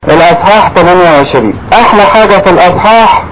الاصحاح 28 احلى حاجة في الاصحاح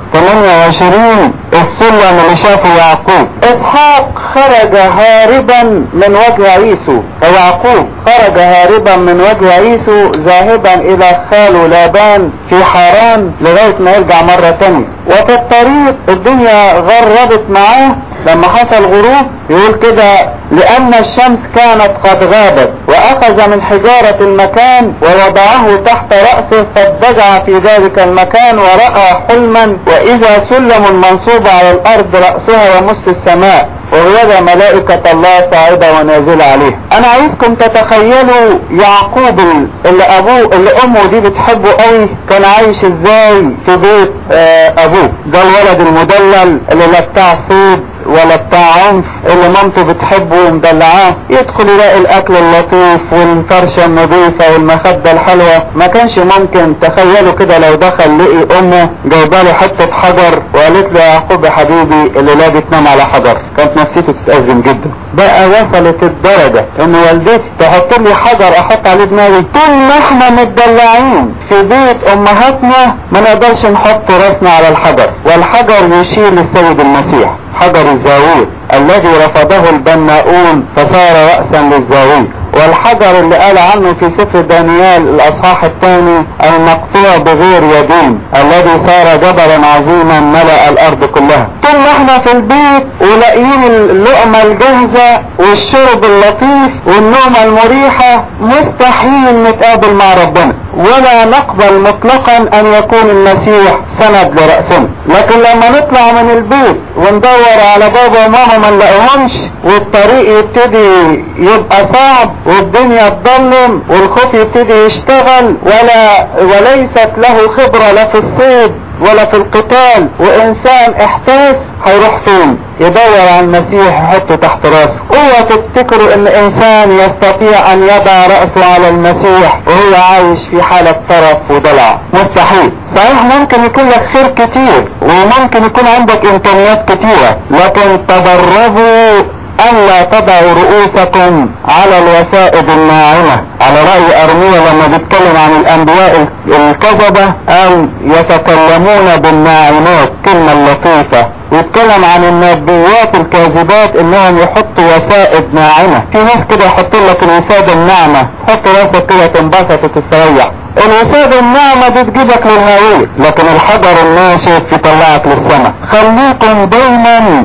28 السلم اللي شافه يعقوب اسحاق خرج هاربا من وجه عيسو ويعقوب خرج هاربا من وجه عيسو ذاهبا الى خاله لابان في حران لغاية ما يرجع مرة تانية وفي الطريق الدنيا غربت معاه لما حصل غروب يقول كده لأن الشمس كانت قد غابت وأخذ من حجارة المكان ووضعه تحت رأسه فاضطجع في ذلك المكان ورأى حلما وإذا سلم منصوب على الأرض رأسها يمس السماء وهذا ملائكة الله صاعدة ونازلة عليه انا عايزكم تتخيلوا يعقوب اللي ابوه اللي امه دي بتحبه قوي كان عايش ازاي في بيت آه ابوه ده الولد المدلل اللي لا بتاع صيد ولا بتاع عنف اللي مامته بتحبه ومدلعاه يدخل يلاقي الاكل اللطيف والفرشة النظيفة والمخدة الحلوة ما كانش ممكن تخيلوا كده لو دخل لقي امه جايباله حتة حجر وقالت له يا يعقوب يا حبيبي اللي لا بتنام على حجر كانت نفسيته تتأزم جدا بقى وصلت الدرجة ان والدتي تحط لي حجر احط عليه دماغي طول ما احنا متدلعين في بيت امهاتنا ما نقدرش نحط راسنا على الحجر والحجر يشير للسيد المسيح حجر الزاوية الذي رفضه البناؤون فصار رأسا للزاوية والحجر اللي قال عنه في سفر دانيال الاصحاح الثاني المقطوع بغير يدين الذي صار جبلا عظيما ملأ الارض كلها طول ما احنا في البيت ولاقيين اللقمة الجاهزة والشرب اللطيف والنومة المريحة مستحيل نتقابل مع ربنا ولا نقبل مطلقا ان يكون المسيح سند لرأسنا لكن لما نطلع من البيت وندور على بابا وماما ما نلاقيهمش والطريق يبتدي يبقى صعب والدنيا تضلم والخوف يبتدي يشتغل ولا وليست له خبرة لا في الصيد ولا في القتال وانسان احتاس هيروح فين يدور على المسيح يحطه تحت راسه اوعى تفتكروا ان انسان يستطيع ان يضع رأسه على المسيح وهو عايش في حالة طرف ودلع مستحيل صحيح ممكن يكون لك خير كتير وممكن يكون عندك امكانيات كتيرة لكن تدربوا ألا تضعوا رؤوسكم على الوسائد الناعمة على رأي أرمية لما بيتكلم عن الأنبياء الكذبة أو يتكلمون بالناعمات كلمة لطيفة ويتكلم عن النبيات الكاذبات انهم يحطوا وسائد ناعمة في ناس كده يحطوا لك الوسادة الناعمة تحط راسك كده تنبسط وتستريح الوسادة الناعمة دي تجيبك للهاوية لكن الحجر الناشف يطلعك للسماء خليكم دايما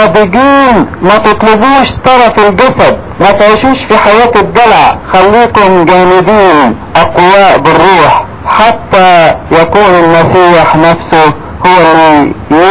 ناضجين ما تطلبوش طرف الجسد ما تعيشوش في حياة الدلع خليكم جامدين اقواء بالروح حتى يكون المسيح نفسه هو اللي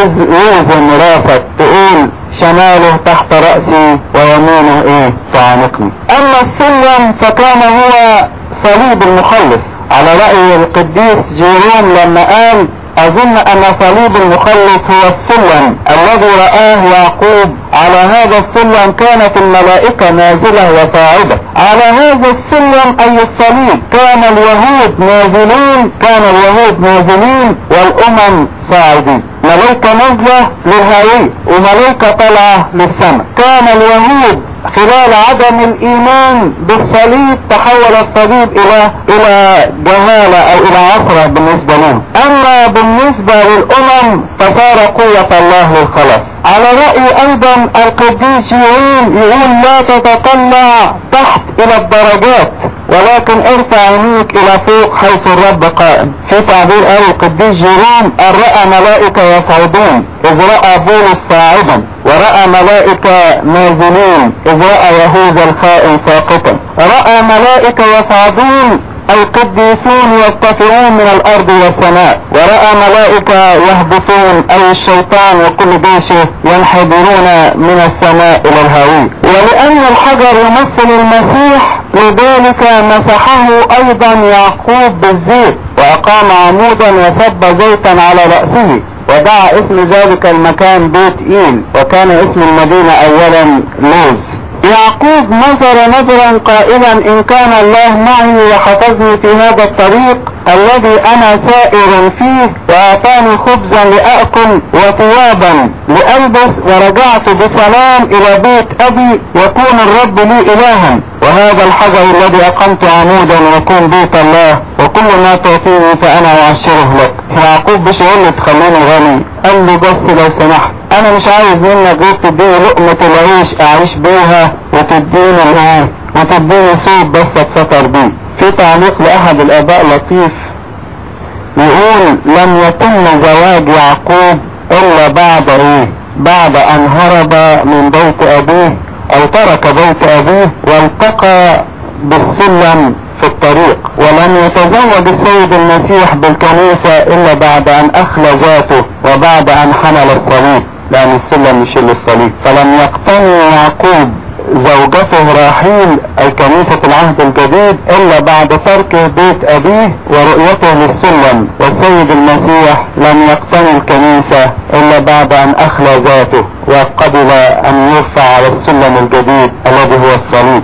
يوزن راسك تقول شماله تحت رأسي ويمينه ايه تعانقني اما السلم فكان هو صليب المخلص على رأي القديس جيروم لما قال اظن ان صليب المخلص هو السلم الذي رآه يعقوب على هذا السلم كانت الملائكة نازلة وصاعدة على هذا السلم اي الصليب كان اليهود نازلين كان اليهود نازلين والامم صاعدين ملائكة نازلة للهاوية وملائكة طالعة للسماء كان اليهود خلال عدم الايمان بالصليب تحول الصليب الى الى جهالة او الى عصرة بالنسبة لهم اما بالنسبة للامم فصار قوة الله للخلاص على رأي ايضا القديس يقول يقول لا تتطلع تحت الى الدرجات ولكن ارفع عينيك الى فوق حيث الرب قائم في تعبير قال القديس جيروم ان رأى ملائكة يصعدون اذ رأى بولس صاعدا ورأى ملائكة نازلين اذ رأى يهوذا الخائن ساقطا رأى ملائكة يصعدون القديسون يرتفعون من الارض والسماء ورأى ملائكة يهبطون اي الشيطان وكل جيشه ينحدرون من السماء الى الهاوية ولان الحجر يمثل المسيح لذلك مسحه ايضا يعقوب بالزيت واقام عمودا وسب زيتا على رأسه ودعا اسم ذلك المكان بيت ايل وكان اسم المدينة اولا لوز يعقوب نظر نظرا قائلا ان كان الله معي وحفظني في هذا الطريق الذي انا سائر فيه واعطاني خبزا لاكل وثيابا لالبس ورجعت بسلام الى بيت ابي يكون الرب لي الها وهذا الحجر الذي اقمت عمودا يكون بيت الله وكل ما تعطيه فانا اعشره لك يعقوب مش يقول لي تخليني غني قال له بس لو سمحت انا مش عايز منك غير تديني لقمة العيش اعيش بيها وتديني الايه وتديني صوت بس اتستر بيه في تعليق لاحد الاباء لطيف يقول لم يتم زواج يعقوب الا بعد ايه بعد ان هرب من بيت ابيه او ترك بيت ابيه والتقى بالسلم في الطريق ولم يتزوج السيد المسيح بالكنيسة الا بعد ان اخلى ذاته وبعد ان حمل الصليب لان السلم يشيل الصليب فلم يقتني يعقوب زوجته راحيل اي كنيسة العهد الجديد الا بعد تركه بيت ابيه ورؤيته للسلم والسيد المسيح لم يقتني الكنيسة الا بعد ان اخلى ذاته وقبل ان يرفع على السلم الجديد الذي هو الصليب